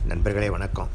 நண்பர்களே வணக்கம்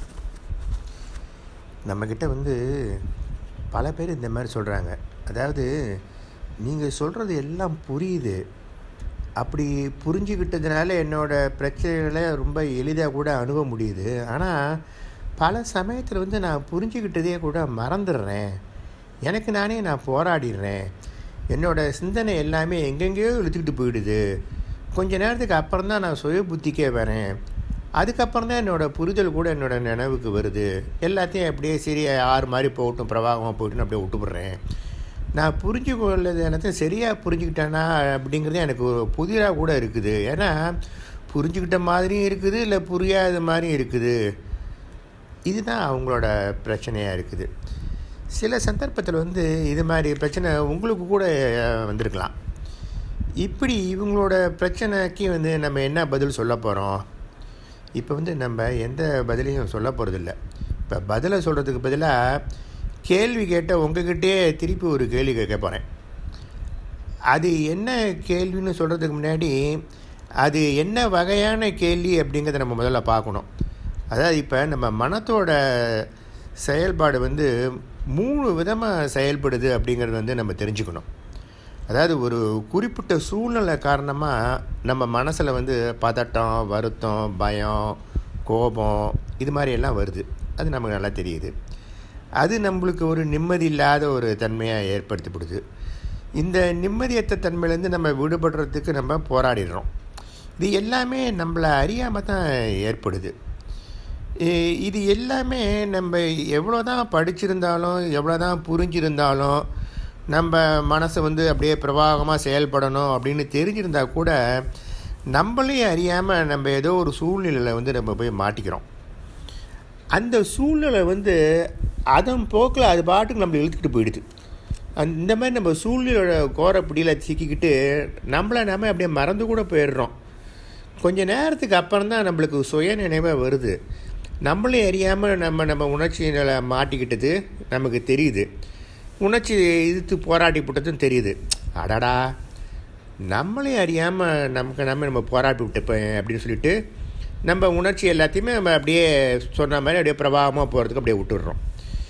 நம்மக்கிட்ட வந்து பல பேர் இந்த மாதிரி சொல்கிறாங்க அதாவது நீங்கள் சொல்கிறது எல்லாம் புரியுது அப்படி புரிஞ்சுக்கிட்டதுனால என்னோடய பிரச்சனைகளை ரொம்ப எளிதாக கூட அணுக முடியுது ஆனால் பல சமயத்தில் வந்து நான் புரிஞ்சுக்கிட்டதே கூட மறந்துடுறேன் எனக்கு நானே நான் போராடிடுறேன் என்னோடய சிந்தனை எல்லாமே எங்கெங்கேயோ இழுத்துக்கிட்டு போயிடுது கொஞ்ச நேரத்துக்கு அப்புறம் தான் நான் சுய புத்திக்கே வரேன் அதுக்கப்புறம் தான் என்னோடய புரிதல் கூட என்னோடய நினைவுக்கு வருது எல்லாத்தையும் அப்படியே சரி ஆறு மாதிரி போகட்டும் பிரவாகமாக போய்ட்டுன்னு அப்படியே விட்டுப்படுறேன் நான் புரிஞ்சு கொள்ளது எல்லாத்தையும் சரியாக புரிஞ்சுக்கிட்டேனா அப்படிங்கிறது எனக்கு ஒரு புதிராக கூட இருக்குது ஏன்னா புரிஞ்சுக்கிட்ட மாதிரியும் இருக்குது இல்லை புரியாத மாதிரியும் இருக்குது இதுதான் அவங்களோட பிரச்சனையாக இருக்குது சில சந்தர்ப்பத்தில் வந்து இது மாதிரி பிரச்சனை உங்களுக்கு கூட வந்திருக்கலாம் இப்படி இவங்களோட பிரச்சனைக்கு வந்து நம்ம என்ன பதில் சொல்ல போகிறோம் இப்போ வந்து நம்ம எந்த பதிலையும் சொல்ல போகிறதில்ல இப்போ பதிலை சொல்கிறதுக்கு பதிலாக கேள்வி கேட்ட உங்ககிட்டே திருப்பி ஒரு கேள்வி கேட்க போகிறேன் அது என்ன கேள்வின்னு சொல்கிறதுக்கு முன்னாடி அது என்ன வகையான கேள்வி அப்படிங்கிறத நம்ம முதல்ல பார்க்கணும் அதாவது இப்போ நம்ம மனத்தோட செயல்பாடு வந்து மூணு விதமாக செயல்படுது அப்படிங்கிறது வந்து நம்ம தெரிஞ்சுக்கணும் அதாவது ஒரு குறிப்பிட்ட சூழ்நிலை காரணமாக நம்ம மனசில் வந்து பதட்டம் வருத்தம் பயம் கோபம் இது மாதிரி எல்லாம் வருது அது நமக்கு நல்லா தெரியுது அது நம்மளுக்கு ஒரு நிம்மதி இல்லாத ஒரு தன்மையாக ஏற்படுத்தப்படுது இந்த நிம்மதியற்ற தன்மையிலேருந்து நம்ம விடுபடுறதுக்கு நம்ம போராடிடுறோம் இது எல்லாமே நம்மளை அறியாமல் தான் ஏற்படுது இது எல்லாமே நம்ம எவ்வளோ தான் படிச்சிருந்தாலும் எவ்வளோ தான் புரிஞ்சிருந்தாலும் நம்ம மனசை வந்து அப்படியே பிரவாகமாக செயல்படணும் அப்படின்னு தெரிஞ்சிருந்தா கூட நம்மளே அறியாமல் நம்ம ஏதோ ஒரு சூழ்நிலையில் வந்து நம்ம போய் மாட்டிக்கிறோம் அந்த சூழ்நிலை வந்து அதன் போக்கில் அது பாட்டுக்கு நம்மளை இழுத்துக்கிட்டு போயிடுது அந் இந்த மாதிரி நம்ம சூழ்நிலையோட கோரப்பிடியில் சிக்கிக்கிட்டு நம்மளை நம்ம அப்படியே மறந்து கூட போயிடுறோம் கொஞ்ச நேரத்துக்கு அப்புறம் தான் நம்மளுக்கு சுய நினைவாக வருது நம்மளே அறியாமல் நம்ம நம்ம உணர்ச்சிகளை மாட்டிக்கிட்டது நமக்கு தெரியுது உணர்ச்சி எதிர்த்து போராட்டி போட்டதும் தெரியுது அடடா நம்மளே அறியாமல் நமக்கு நம்ம நம்ம போராட்டி விட்டுப்பேன் அப்படின்னு சொல்லிட்டு நம்ம உணர்ச்சி எல்லாத்தையுமே நம்ம அப்படியே சொன்ன மாதிரி அப்படியே பிரபாகமாக போகிறதுக்கு அப்படியே விட்டுடுறோம்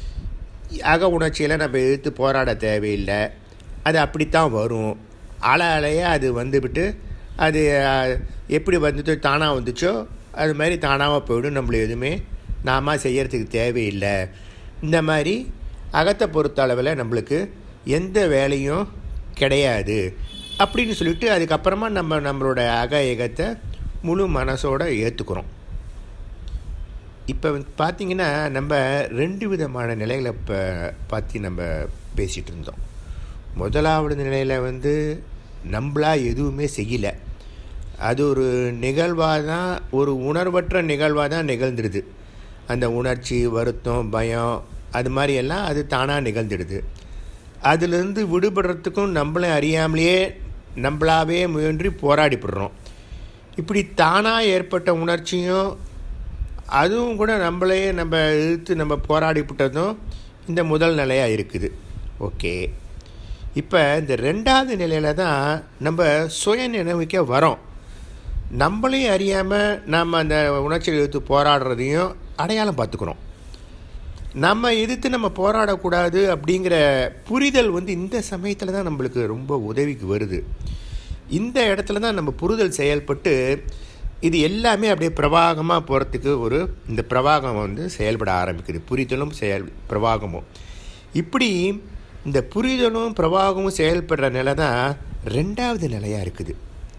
அக உணர்ச்சியில் நம்ம எதிர்த்து போராட தேவையில்லை அது அப்படித்தான் வரும் அலை அலையாக அது வந்துவிட்டு அது எப்படி வந்துச்சோ தானாக வந்துச்சோ அது மாதிரி தானாக போயிடும் நம்மள எதுவுமே நாம செய்கிறதுக்கு தேவையில்லை இந்த மாதிரி அகத்தை பொறுத்த அளவில் நம்மளுக்கு எந்த வேலையும் கிடையாது அப்படின்னு சொல்லிட்டு அதுக்கப்புறமா நம்ம நம்மளோட அக ஏகத்தை முழு மனசோடு ஏற்றுக்கிறோம் இப்போ வந்து பார்த்திங்கன்னா நம்ம ரெண்டு விதமான நிலைகளை இப்போ பற்றி நம்ம பேசிகிட்டு இருந்தோம் முதலாவது நிலையில் வந்து நம்மளா எதுவுமே செய்யலை அது ஒரு நிகழ்வாக தான் ஒரு உணர்வற்ற நிகழ்வாக தான் நிகழ்ந்துடுது அந்த உணர்ச்சி வருத்தம் பயம் அது மாதிரி எல்லாம் அது தானாக நிகழ்ந்துடுது அதுலேருந்து விடுபடுறதுக்கும் நம்மளை அறியாமலேயே நம்மளாவே முயன்றி போராடிப்படுறோம் இப்படி தானாக ஏற்பட்ட உணர்ச்சியும் அதுவும் கூட நம்மளையே நம்ம இழுத்து நம்ம போராடிப்பட்டதும் இந்த முதல் நிலையாக இருக்குது ஓகே இப்போ இந்த ரெண்டாவது நிலையில் தான் நம்ம சுய நினைவுக்க வரோம் நம்மளே அறியாமல் நம்ம அந்த உணர்ச்சியை எதிர்த்து போராடுறதையும் அடையாளம் பார்த்துக்கிறோம் நம்ம எதிர்த்து நம்ம போராடக்கூடாது அப்படிங்கிற புரிதல் வந்து இந்த சமயத்தில் தான் நம்மளுக்கு ரொம்ப உதவிக்கு வருது இந்த இடத்துல தான் நம்ம புரிதல் செயல்பட்டு இது எல்லாமே அப்படியே பிரவாகமாக போகிறதுக்கு ஒரு இந்த பிரவாகம் வந்து செயல்பட ஆரம்பிக்குது புரிதலும் செயல் பிரவாகமும் இப்படி இந்த புரிதலும் பிரவாகமும் செயல்படுற நிலை தான் ரெண்டாவது நிலையாக இருக்குது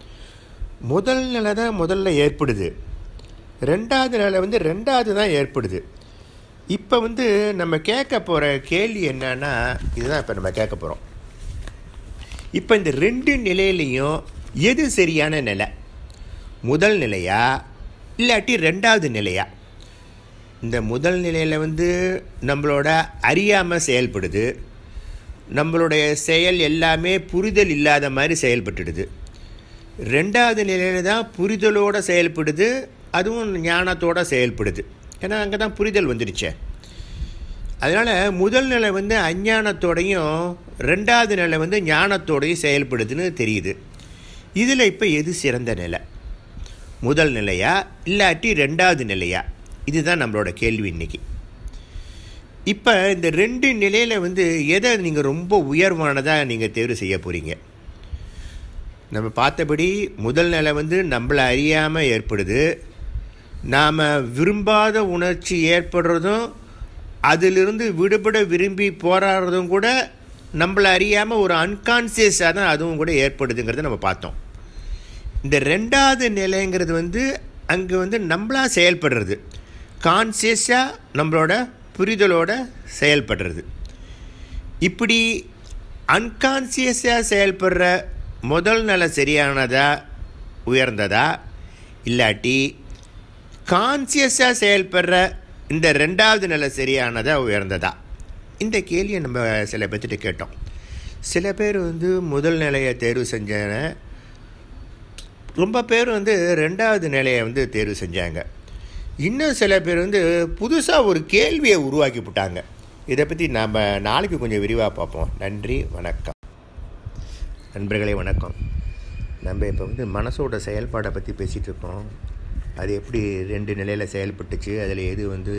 முதல் நிலை தான் முதல்ல ஏற்படுது ரெண்டாவது நிலை வந்து ரெண்டாவது தான் ஏற்படுது இப்போ வந்து நம்ம கேட்க போகிற கேள்வி என்னன்னா இதுதான் இப்போ நம்ம கேட்க போகிறோம் இப்போ இந்த ரெண்டு நிலையிலையும் எது சரியான நிலை முதல் நிலையா இல்லாட்டி ரெண்டாவது நிலையா இந்த முதல் நிலையில் வந்து நம்மளோட அறியாமல் செயல்படுது நம்மளுடைய செயல் எல்லாமே புரிதல் இல்லாத மாதிரி செயல்பட்டுடுது ரெண்டாவது நிலையில் தான் புரிதலோடு செயல்படுது அதுவும் ஞானத்தோடு செயல்படுது ஏன்னா அங்கே தான் புரிதல் வந்துடுச்சே அதனால் முதல் நிலை வந்து அஞ்ஞானத்தோடையும் ரெண்டாவது நிலை வந்து ஞானத்தோடையும் செயல்படுதுன்னு தெரியுது இதில் இப்போ எது சிறந்த நிலை முதல் நிலையா இல்லாட்டி ரெண்டாவது நிலையா இதுதான் நம்மளோட கேள்வி இன்னைக்கு இப்போ இந்த ரெண்டு நிலையில் வந்து எதை நீங்கள் ரொம்ப உயர்வானதாக நீங்கள் தேர்வு செய்ய போகிறீங்க நம்ம பார்த்தபடி முதல் நிலை வந்து நம்மளை அறியாமல் ஏற்படுது நாம் விரும்பாத உணர்ச்சி ஏற்படுறதும் அதிலிருந்து விடுபட விரும்பி போராடுறதும் கூட நம்மளை அறியாமல் ஒரு அன்கான்சியஸாக தான் அதுவும் கூட ஏற்படுதுங்கிறத நம்ம பார்த்தோம் இந்த ரெண்டாவது நிலைங்கிறது வந்து அங்கே வந்து நம்மளா செயல்படுறது கான்சியஸாக நம்மளோட புரிதலோட செயல்படுறது இப்படி அன்கான்சியஸாக செயல்படுற முதல் நிலை சரியானதா உயர்ந்ததா இல்லாட்டி கான்சியஸாக செயல்படுற இந்த ரெண்டாவது நிலை சரியானதா உயர்ந்ததா இந்த கேள்வியை நம்ம சில பேர்த்திட்ட கேட்டோம் சில பேர் வந்து முதல் நிலையை தேர்வு செஞ்சன ரொம்ப பேர் வந்து ரெண்டாவது நிலையை வந்து தேர்வு செஞ்சாங்க இன்னும் சில பேர் வந்து புதுசாக ஒரு கேள்வியை உருவாக்கி விட்டாங்க இதை பற்றி நாம் நாளைக்கு கொஞ்சம் விரிவாக பார்ப்போம் நன்றி வணக்கம் நண்பர்களே வணக்கம் நம்ம இப்போ வந்து மனசோட செயல்பாடை பற்றி பேசிகிட்டு இருக்கோம் அது எப்படி ரெண்டு நிலையில் செயல்பட்டுச்சு அதில் எது வந்து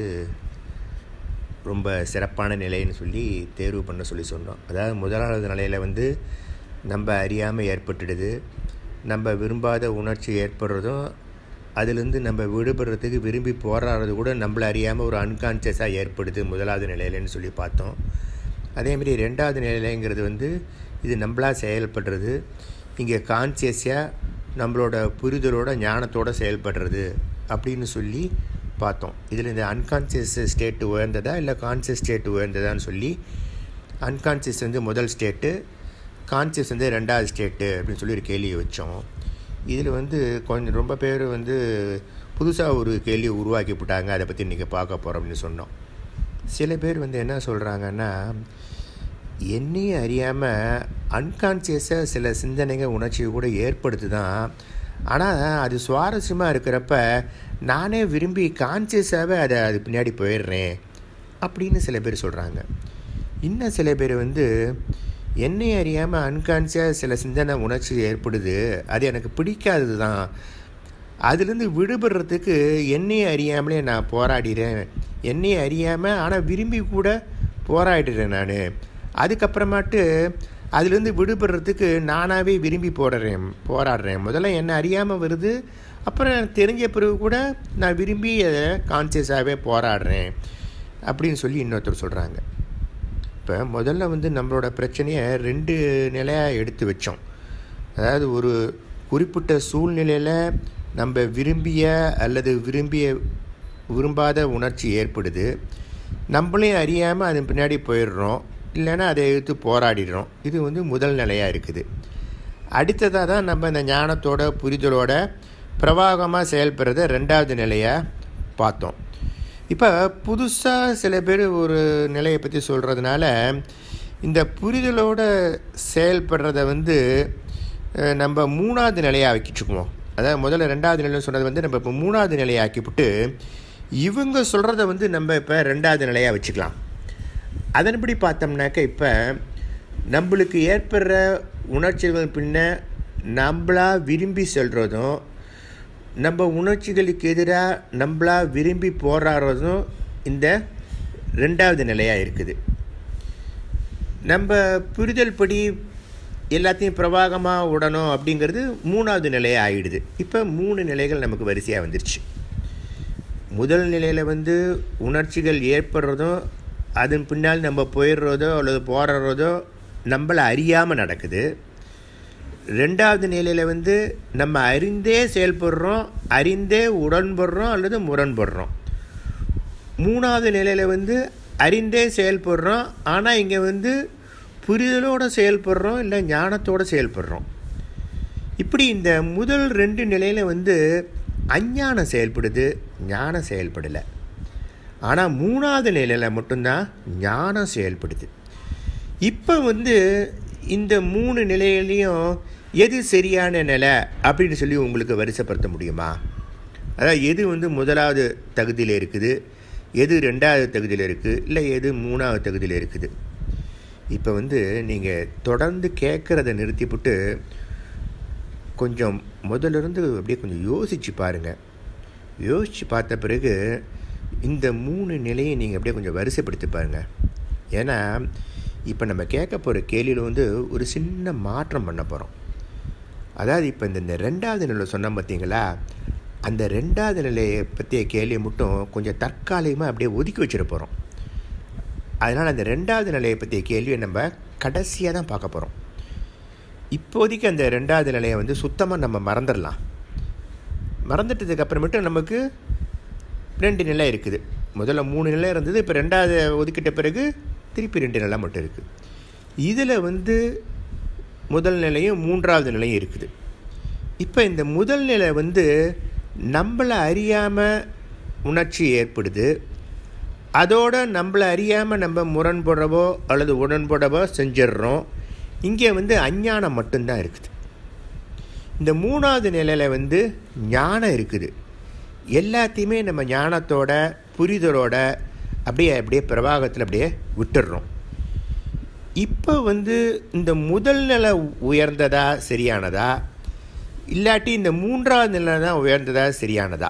ரொம்ப சிறப்பான நிலைன்னு சொல்லி தேர்வு பண்ண சொல்லி சொன்னோம் அதாவது முதலாவது நிலையில் வந்து நம்ம அறியாமல் ஏற்பட்டுடுது நம்ம விரும்பாத உணர்ச்சி ஏற்படுறதும் அதுலேருந்து நம்ம விடுபடுறதுக்கு விரும்பி போராடுறது கூட நம்மளை அறியாமல் ஒரு அன்கான்சியஸாக ஏற்படுது முதலாவது நிலையிலன்னு சொல்லி பார்த்தோம் அதேமாரி ரெண்டாவது நிலைங்கிறது வந்து இது நம்மளாக செயல்படுறது இங்கே கான்சியஸாக நம்மளோட புரிதலோட ஞானத்தோட செயல்படுறது அப்படின்னு சொல்லி பார்த்தோம் இதில் இந்த அன்கான்சியஸ் ஸ்டேட்டு உயர்ந்ததா இல்லை கான்சியஸ் ஸ்டேட் உயர்ந்ததான்னு சொல்லி அன்கான்சியஸ் வந்து முதல் ஸ்டேட்டு கான்சியஸ் வந்து ரெண்டாவது ஸ்டேட்டு அப்படின்னு சொல்லி ஒரு கேள்வியை வச்சோம் இதில் வந்து கொஞ்சம் ரொம்ப பேர் வந்து புதுசாக ஒரு கேள்வியை உருவாக்கி விட்டாங்க அதை பற்றி இன்றைக்கி பார்க்க போகிறோம் அப்படின்னு சொன்னோம் சில பேர் வந்து என்ன சொல்கிறாங்கன்னா என்னையும் அறியாமல் அன்கான்சியஸாக சில சிந்தனைகள் உணர்ச்சி கூட ஏற்படுத்து தான் ஆனால் அது சுவாரஸ்யமாக இருக்கிறப்ப நானே விரும்பி கான்சியஸாகவே அதை அது பின்னாடி போயிடுறேன் அப்படின்னு சில பேர் சொல்கிறாங்க இன்னும் சில பேர் வந்து என்னை அறியாமல் அன்கான்சியாக சில சிந்தனை உணர்ச்சி ஏற்படுது அது எனக்கு பிடிக்காதது தான் அதுலேருந்து விடுபடுறதுக்கு என்னையை அறியாமலே நான் போராடிறேன் என்னையை அறியாமல் ஆனால் விரும்பி கூட போராடிடுறேன் நான் அதுக்கப்புறமாட்டு அதுலேருந்து விடுபடுறதுக்கு நானாகவே விரும்பி போடுறேன் போராடுறேன் முதல்ல என்னை அறியாமல் வருது அப்புறம் தெரிஞ்ச பிறகு கூட நான் விரும்பி அதை கான்சியஸாகவே போராடுறேன் அப்படின்னு சொல்லி இன்னொருத்தர் சொல்கிறாங்க இப்போ முதல்ல வந்து நம்மளோட பிரச்சனையை ரெண்டு நிலையாக எடுத்து வச்சோம் அதாவது ஒரு குறிப்பிட்ட சூழ்நிலையில் நம்ம விரும்பிய அல்லது விரும்பிய விரும்பாத உணர்ச்சி ஏற்படுது நம்மளையும் அறியாமல் அதன் பின்னாடி போயிடுறோம் இல்லைன்னா அதை எடுத்து போராடிடுறோம் இது வந்து முதல் நிலையாக இருக்குது அடுத்ததாக தான் நம்ம இந்த ஞானத்தோட புரிதலோட பிரவாகமாக செயல்படுறத ரெண்டாவது நிலையாக பார்த்தோம் இப்போ புதுசாக சில பேர் ஒரு நிலையை பற்றி சொல்கிறதுனால இந்த புரிதலோட செயல்படுறத வந்து நம்ம மூணாவது நிலையாக ஆக்கிச்சுக்குவோம் அதாவது முதல்ல ரெண்டாவது நிலைன்னு சொன்னது வந்து நம்ம இப்போ மூணாவது நிலையை ஆக்கிவிட்டு இவங்க சொல்கிறத வந்து நம்ம இப்போ ரெண்டாவது நிலையாக வச்சுக்கலாம் அதன்படி பார்த்தோம்னாக்க இப்போ நம்மளுக்கு ஏற்படுற உணர்ச்சிகள் பின்ன நம்மளா விரும்பி செல்கிறதும் நம்ம உணர்ச்சிகளுக்கு எதிராக நம்மளா விரும்பி போராடுறதும் இந்த ரெண்டாவது நிலையாக இருக்குது நம்ம புரிதல் படி எல்லாத்தையும் பிரவாகமாக விடணும் அப்படிங்கிறது மூணாவது நிலையாக ஆகிடுது இப்போ மூணு நிலைகள் நமக்கு வரிசையாக வந்துருச்சு முதல் நிலையில் வந்து உணர்ச்சிகள் ஏற்படுறதும் அதன் பின்னால் நம்ம போயிடுறதோ அல்லது போராடுறதோ நம்மளை அறியாமல் நடக்குது ரெண்டாவது நிலையில் வந்து நம்ம அறிந்தே செயல்படுறோம் அறிந்தே உடன்படுறோம் அல்லது முரண்படுறோம் மூணாவது நிலையில் வந்து அறிந்தே செயல்படுறோம் ஆனால் இங்கே வந்து புரிதலோடு செயல்படுறோம் இல்லை ஞானத்தோடு செயல்படுறோம் இப்படி இந்த முதல் ரெண்டு நிலையில் வந்து அஞ்ஞானம் செயல்படுது ஞானம் செயல்படலை ஆனால் மூணாவது நிலையில் மட்டும்தான் ஞானம் செயல்படுது இப்போ வந்து இந்த மூணு நிலையிலையும் எது சரியான நிலை அப்படின்னு சொல்லி உங்களுக்கு வரிசைப்படுத்த முடியுமா அதாவது எது வந்து முதலாவது தகுதியில் இருக்குது எது ரெண்டாவது தகுதியில் இருக்குது இல்லை எது மூணாவது தகுதியில் இருக்குது இப்போ வந்து நீங்கள் தொடர்ந்து கேட்குறத நிறுத்திவிட்டு கொஞ்சம் முதல்ல இருந்து அப்படியே கொஞ்சம் யோசித்து பாருங்கள் யோசித்து பார்த்த பிறகு இந்த மூணு நிலையை நீங்கள் அப்படியே கொஞ்சம் வரிசைப்படுத்தி பாருங்கள் ஏன்னா இப்போ நம்ம கேட்க போகிற கேள்வியில் வந்து ஒரு சின்ன மாற்றம் பண்ண போகிறோம் அதாவது இப்போ இந்த இந்த ரெண்டாவது நிலை சொன்னோம் பார்த்தீங்களா அந்த ரெண்டாவது நிலையை பற்றிய கேள்வியை மட்டும் கொஞ்சம் தற்காலிகமாக அப்படியே ஒதுக்கி வச்சிட போகிறோம் அதனால் அந்த ரெண்டாவது நிலையை பற்றிய கேள்வியை நம்ம கடைசியாக தான் பார்க்க போகிறோம் இப்போதைக்கு அந்த ரெண்டாவது நிலையை வந்து சுத்தமாக நம்ம மறந்துடலாம் மறந்துட்டதுக்கு அப்புறமேட்டு நமக்கு ரெண்டு நிலை இருக்குது முதல்ல மூணு நிலை இருந்தது இப்போ ரெண்டாவது ஒதுக்கிட்ட பிறகு திருப்பி ரெண்டு நிலை மட்டும் இருக்குது இதில் வந்து முதல் நிலையும் மூன்றாவது நிலையும் இருக்குது இப்போ இந்த முதல் நிலை வந்து நம்மளை அறியாமல் உணர்ச்சி ஏற்படுது அதோடு நம்மளை அறியாமல் நம்ம முரண்படவோ அல்லது உடன்படவோ செஞ்சிடுறோம் இங்கே வந்து அஞ்ஞானம் மட்டும்தான் இருக்குது இந்த மூணாவது நிலையில் வந்து ஞானம் இருக்குது எல்லாத்தையுமே நம்ம ஞானத்தோட புரிதலோட அப்படியே அப்படியே பிரவாகத்தில் அப்படியே விட்டுடுறோம் இப்போ வந்து இந்த முதல் நிலை உயர்ந்ததா சரியானதா இல்லாட்டி இந்த மூன்றாவது நிலை தான் உயர்ந்ததா சரியானதா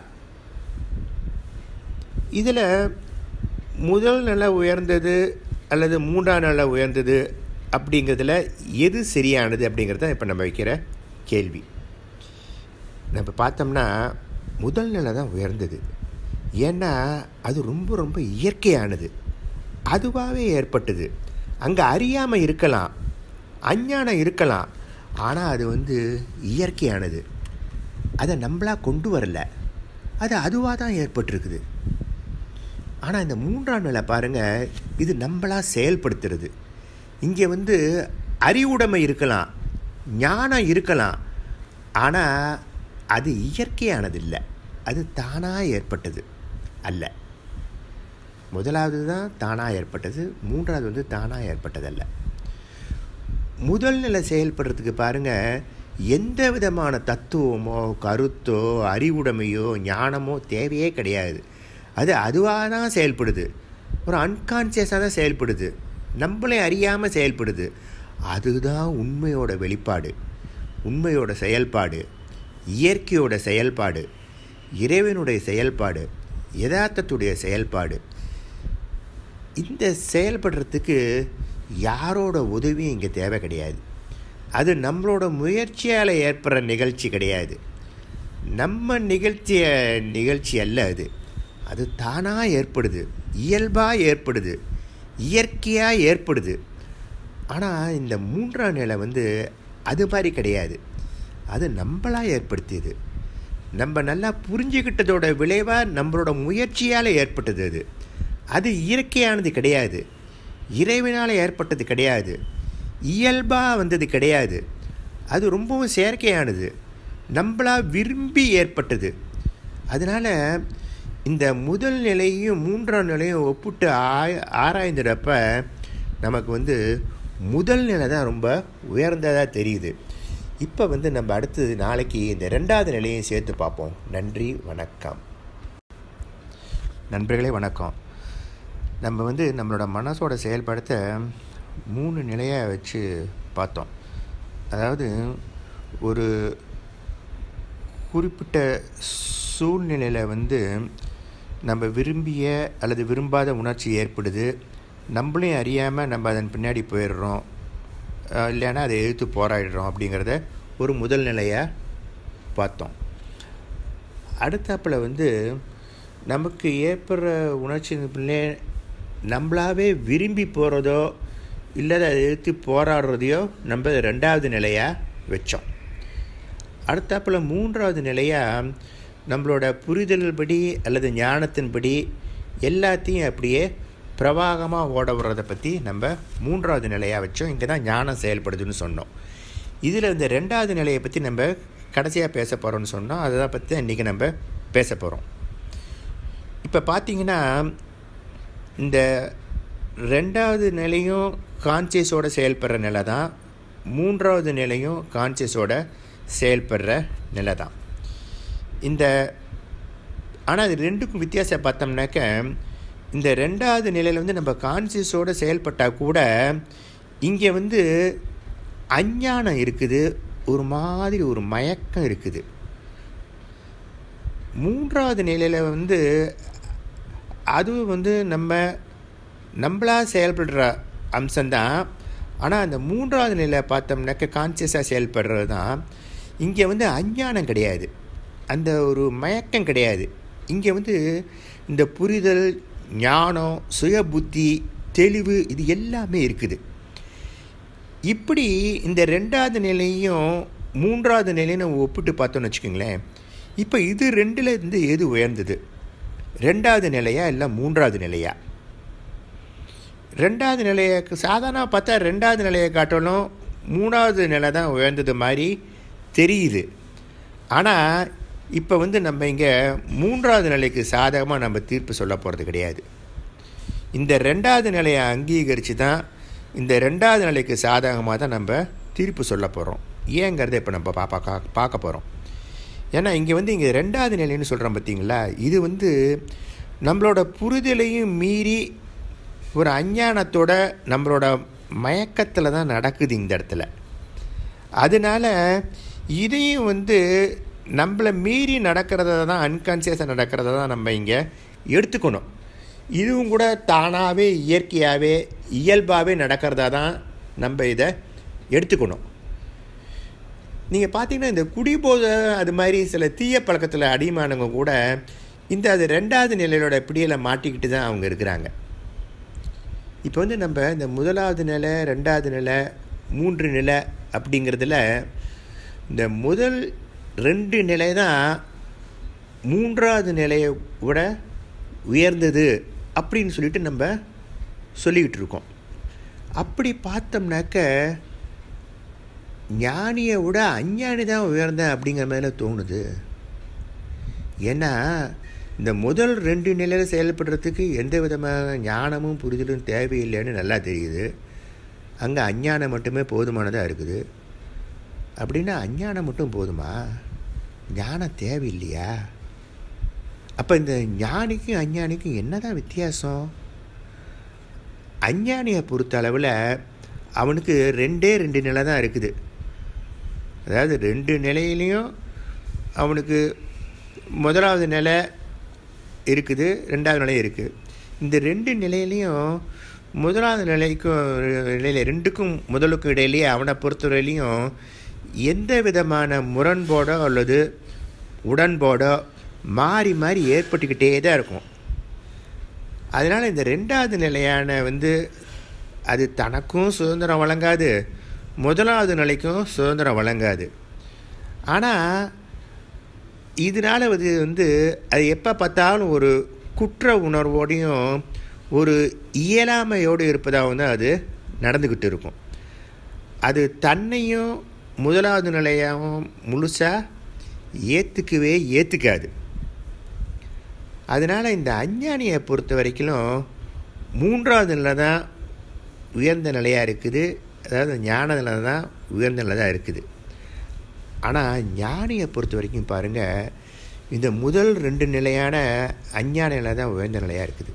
இதில் முதல் நிலை உயர்ந்தது அல்லது மூன்றாம் நிலை உயர்ந்தது அப்படிங்கிறதுல எது சரியானது அப்படிங்கிறது தான் இப்போ நம்ம வைக்கிற கேள்வி நம்ம பார்த்தோம்னா முதல் நிலை தான் உயர்ந்தது ஏன்னா அது ரொம்ப ரொம்ப இயற்கையானது அதுவாகவே ஏற்பட்டது அங்கே அறியாமல் இருக்கலாம் அஞ்ஞானம் இருக்கலாம் ஆனால் அது வந்து இயற்கையானது அதை நம்மளாக கொண்டு வரல அது அதுவாக தான் ஏற்பட்டிருக்குது ஆனால் இந்த மூன்றாம் நிலை பாருங்கள் இது நம்மளாக செயல்படுத்துறது இங்கே வந்து அறிவுடைமை இருக்கலாம் ஞானம் இருக்கலாம் ஆனால் அது இயற்கையானது இல்லை அது தானாக ஏற்பட்டது அல்ல முதலாவது தான் தானாக ஏற்பட்டது மூன்றாவது வந்து தானாக ஏற்பட்டதல்ல முதல் நிலை செயல்படுறதுக்கு பாருங்கள் எந்த விதமான தத்துவமோ கருத்தோ அறிவுடைமையோ ஞானமோ தேவையே கிடையாது அது அதுவாக தான் செயல்படுது ஒரு அன்கான்சியஸாக தான் செயல்படுது நம்மளே அறியாமல் செயல்படுது அதுதான் உண்மையோட வெளிப்பாடு உண்மையோட செயல்பாடு இயற்கையோட செயல்பாடு இறைவனுடைய செயல்பாடு யதார்த்தத்துடைய செயல்பாடு இந்த செயல்படுறதுக்கு யாரோட உதவியும் இங்கே தேவை கிடையாது அது நம்மளோட முயற்சியால் ஏற்படுற நிகழ்ச்சி கிடையாது நம்ம நிகழ்ச்சிய நிகழ்ச்சி அல்ல அது அது தானாக ஏற்படுது இயல்பாக ஏற்படுது இயற்கையாக ஏற்படுது ஆனால் இந்த மூன்றாம் நிலை வந்து அது மாதிரி கிடையாது அது நம்மளாக ஏற்படுத்தியது நம்ம நல்லா புரிஞ்சுக்கிட்டதோட விளைவாக நம்மளோட முயற்சியால் ஏற்பட்டது அது அது இயற்கையானது கிடையாது இறைவனால் ஏற்பட்டது கிடையாது இயல்பாக வந்தது கிடையாது அது ரொம்பவும் செயற்கையானது நம்மளா விரும்பி ஏற்பட்டது அதனால் இந்த முதல் நிலையும் மூன்றாம் நிலையும் ஒப்பிட்டு ஆய் ஆராய்ந்துறப்ப நமக்கு வந்து முதல் நிலை தான் ரொம்ப உயர்ந்ததாக தெரியுது இப்போ வந்து நம்ம அடுத்தது நாளைக்கு இந்த ரெண்டாவது நிலையும் சேர்த்து பார்ப்போம் நன்றி வணக்கம் நண்பர்களே வணக்கம் நம்ம வந்து நம்மளோட மனசோட செயல்படுத்த மூணு நிலையாக வச்சு பார்த்தோம் அதாவது ஒரு குறிப்பிட்ட சூழ்நிலையில் வந்து நம்ம விரும்பிய அல்லது விரும்பாத உணர்ச்சி ஏற்படுது நம்மளையும் அறியாமல் நம்ம அதன் பின்னாடி போயிடுறோம் இல்லைன்னா அதை எதிர்த்து போராடிடுறோம் அப்படிங்கிறத ஒரு முதல் நிலையாக பார்த்தோம் அடுத்தாப்பில் வந்து நமக்கு ஏற்படுற உணர்ச்சி பின்னே நம்மளாவே விரும்பி போகிறதோ இல்லை அதை எதிர்த்து போராடுறதையோ நம்ம ரெண்டாவது நிலையாக வச்சோம் அடுத்தாப்பில் மூன்றாவது நிலையாக நம்மளோட புரிதல் படி அல்லது ஞானத்தின்படி எல்லாத்தையும் அப்படியே பிரவாகமாக ஓட விடுறதை பற்றி நம்ம மூன்றாவது நிலையாக வச்சோம் இங்கே தான் ஞானம் செயல்படுதுன்னு சொன்னோம் இதில் இந்த ரெண்டாவது நிலையை பற்றி நம்ம கடைசியாக பேச போகிறோம்னு சொன்னோம் அதை பற்றி இன்றைக்கி நம்ம பேச போகிறோம் இப்போ பார்த்திங்கன்னா இந்த ரெண்டாவது நிலையும் கான்சியஸோட செயல்படுற நிலை தான் மூன்றாவது நிலையும் கான்சியஸோட செயல்படுற நிலை தான் இந்த ஆனால் இது ரெண்டுக்கும் வித்தியாசம் பார்த்தோம்னாக்க இந்த ரெண்டாவது நிலையில் வந்து நம்ம கான்சியஸோடு செயல்பட்டால் கூட இங்கே வந்து அஞ்ஞானம் இருக்குது ஒரு மாதிரி ஒரு மயக்கம் இருக்குது மூன்றாவது நிலையில் வந்து அதுவும் வந்து நம்ம நம்மளாக செயல்படுற அம்சம்தான் ஆனால் அந்த மூன்றாவது நிலை பார்த்தோம்னாக்க கான்சியஸாக செயல்படுறது தான் இங்கே வந்து அஞ்ஞானம் கிடையாது அந்த ஒரு மயக்கம் கிடையாது இங்கே வந்து இந்த புரிதல் ஞானம் சுய புத்தி தெளிவு இது எல்லாமே இருக்குது இப்படி இந்த ரெண்டாவது நிலையும் மூன்றாவது நிலையும் நம்ம ஒப்பிட்டு பார்த்தோன்னு வச்சுக்கோங்களேன் இப்போ இது ரெண்டில் இருந்து எது உயர்ந்தது ரெண்டாவது நிலையா இல்லை மூன்றாவது நிலையா ரெண்டாவது நிலையை சாதாரண பார்த்தா ரெண்டாவது நிலையை காட்டிலும் மூணாவது நிலை தான் உயர்ந்தது மாதிரி தெரியுது ஆனால் இப்போ வந்து நம்ம இங்கே மூன்றாவது நிலைக்கு சாதகமாக நம்ம தீர்ப்பு சொல்ல போகிறது கிடையாது இந்த ரெண்டாவது நிலையை அங்கீகரித்து தான் இந்த ரெண்டாவது நிலைக்கு சாதகமாக தான் நம்ம தீர்ப்பு சொல்ல போகிறோம் ஏங்கிறத இப்போ நம்ம பா பார்க்க பார்க்க போகிறோம் ஏன்னா இங்கே வந்து இங்கே ரெண்டாவது நிலைன்னு சொல்கிறோம் பார்த்தீங்களா இது வந்து நம்மளோட புரிதலையும் மீறி ஒரு அஞ்ஞானத்தோட நம்மளோட மயக்கத்தில் தான் நடக்குது இந்த இடத்துல அதனால் இதையும் வந்து நம்மளை மீறி நடக்கிறத தான் அன்கான்சியஸாக நடக்கிறத தான் நம்ம இங்கே எடுத்துக்கணும் இதுவும் கூட தானாகவே இயற்கையாகவே இயல்பாகவே நடக்கிறதா தான் நம்ம இதை எடுத்துக்கணும் நீங்கள் பார்த்தீங்கன்னா இந்த குடிபோதை அது மாதிரி சில தீய பழக்கத்தில் அடிமானவங்க கூட இந்த அது ரெண்டாவது நிலையோட பிடியில் மாட்டிக்கிட்டு தான் அவங்க இருக்கிறாங்க இப்போ வந்து நம்ம இந்த முதலாவது நிலை ரெண்டாவது நிலை மூன்று நிலை அப்படிங்கிறதுல இந்த முதல் ரெண்டு நிலை தான் மூன்றாவது நிலையை விட உயர்ந்தது அப்படின்னு சொல்லிட்டு நம்ம சொல்லிக்கிட்டு இருக்கோம் அப்படி பார்த்தோம்னாக்க ஞானியை விட அஞ்ஞானி தான் உயர்ந்தேன் அப்படிங்கிற மாதிரி தோணுது ஏன்னா இந்த முதல் ரெண்டு நிலையில் செயல்படுறதுக்கு எந்த விதமான ஞானமும் புரிதலும் தேவையில்லைன்னு நல்லா தெரியுது அங்கே அஞ்ஞானம் மட்டுமே போதுமானதாக இருக்குது அப்படின்னா அஞ்ஞானம் மட்டும் போதுமா ஞானம் தேவையில்லையா அப்போ இந்த ஞானிக்கும் அஞ்ஞானிக்கும் என்னதான் வித்தியாசம் அஞ்ஞானியை பொறுத்த அளவில் அவனுக்கு ரெண்டே ரெண்டு நிலை தான் இருக்குது அதாவது ரெண்டு நிலையிலையும் அவனுக்கு முதலாவது நிலை இருக்குது ரெண்டாவது நிலை இருக்குது இந்த ரெண்டு நிலையிலையும் முதலாவது நிலைக்கும் நிலையில் ரெண்டுக்கும் முதலுக்கும் இடையிலேயே அவனை பொறுத்தவரையிலையும் எந்த விதமான முரண்பாடோ அல்லது உடன்பாடோ மாறி மாறி ஏற்பட்டுக்கிட்டே தான் இருக்கும் அதனால் இந்த ரெண்டாவது நிலையான வந்து அது தனக்கும் சுதந்திரம் வழங்காது முதலாவது நிலைக்கும் சுதந்திரம் வழங்காது ஆனால் இதனால் அது வந்து அது எப்போ பார்த்தாலும் ஒரு குற்ற உணர்வோடையும் ஒரு இயலாமையோடு இருப்பதாக வந்து அது நடந்துக்கிட்டு இருக்கும் அது தன்னையும் முதலாவது நிலையாகவும் முழுசாக ஏற்றுக்கவே ஏற்றுக்காது அதனால் இந்த அஞ்ஞானியை பொறுத்த வரைக்கும் மூன்றாவது நிலை தான் உயர்ந்த நிலையாக இருக்குது அதாவது ஞான நிலை தான் உயர்ந்த நிலை தான் இருக்குது ஆனால் ஞானியை பொறுத்த வரைக்கும் பாருங்கள் இந்த முதல் ரெண்டு நிலையான அஞ்ஞான நிலை தான் உயர்ந்த நிலையாக இருக்குது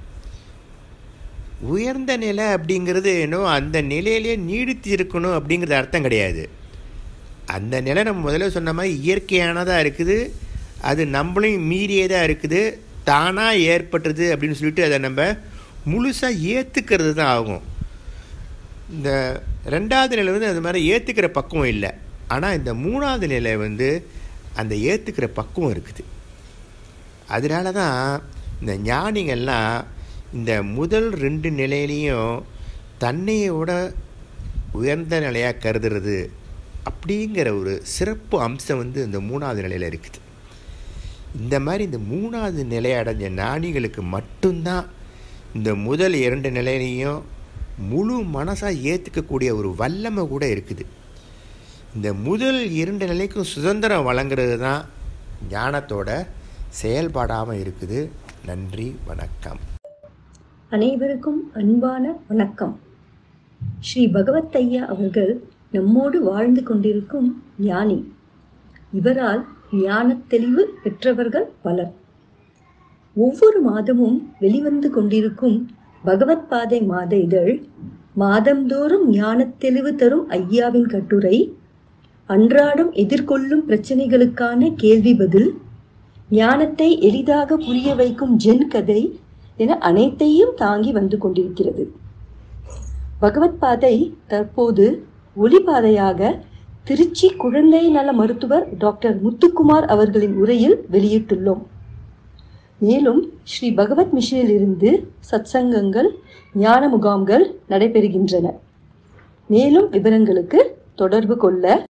உயர்ந்த நிலை அப்படிங்கிறது என்னவோ அந்த நிலையிலேயே நீடித்து இருக்கணும் அப்படிங்கிறது அர்த்தம் கிடையாது அந்த நிலை நம்ம முதல்ல சொன்ன மாதிரி இயற்கையானதாக இருக்குது அது நம்மளையும் மீறியதாக இருக்குது தானாக ஏற்பட்டுறது அப்படின்னு சொல்லிட்டு அதை நம்ம முழுசாக ஏற்றுக்கிறது தான் ஆகும் இந்த ரெண்டாவது நிலை வந்து அது மாதிரி ஏற்றுக்கிற பக்குவம் இல்லை ஆனால் இந்த மூணாவது நிலை வந்து அந்த ஏற்றுக்கிற பக்குவம் இருக்குது அதனால தான் இந்த ஞானிகள்லாம் இந்த முதல் ரெண்டு நிலையிலையும் தன்னையோட உயர்ந்த நிலையாக கருதுறது அப்படிங்கிற ஒரு சிறப்பு அம்சம் வந்து இந்த மூணாவது நிலையில் இருக்குது இந்த மாதிரி இந்த மூணாவது நிலை அடைஞ்ச ஞானிகளுக்கு மட்டும்தான் இந்த முதல் இரண்டு நிலையிலையும் முழு மனசாக ஏற்றுக்கக்கூடிய ஒரு வல்லமை கூட இருக்குது இந்த முதல் இரண்டு நிலைக்கும் சுதந்திரம் வழங்குறது தான் ஞானத்தோட செயல்பாடாமல் இருக்குது நன்றி வணக்கம் அனைவருக்கும் அன்பான வணக்கம் ஸ்ரீ பகவத் ஐயா அவர்கள் நம்மோடு வாழ்ந்து கொண்டிருக்கும் ஞானி இவரால் ஞானத் தெளிவு பெற்றவர்கள் பலர் ஒவ்வொரு மாதமும் வெளிவந்து கொண்டிருக்கும் பகவத் பாதை மாத இதழ் மாதந்தோறும் ஞானத் தெளிவு தரும் ஐயாவின் கட்டுரை அன்றாடம் எதிர்கொள்ளும் பிரச்சனைகளுக்கான கேள்வி பதில் ஞானத்தை எளிதாக புரிய வைக்கும் ஜென் கதை என அனைத்தையும் தாங்கி வந்து கொண்டிருக்கிறது பகவத் பாதை தற்போது ஒளிபாதையாக திருச்சி குழந்தை நல மருத்துவர் டாக்டர் முத்துக்குமார் அவர்களின் உரையில் வெளியிட்டுள்ளோம் மேலும் ஸ்ரீ பகவத் மிஷனில் இருந்து சத்சங்கங்கள் ஞான முகாம்கள் நடைபெறுகின்றன மேலும் விவரங்களுக்கு தொடர்பு கொள்ள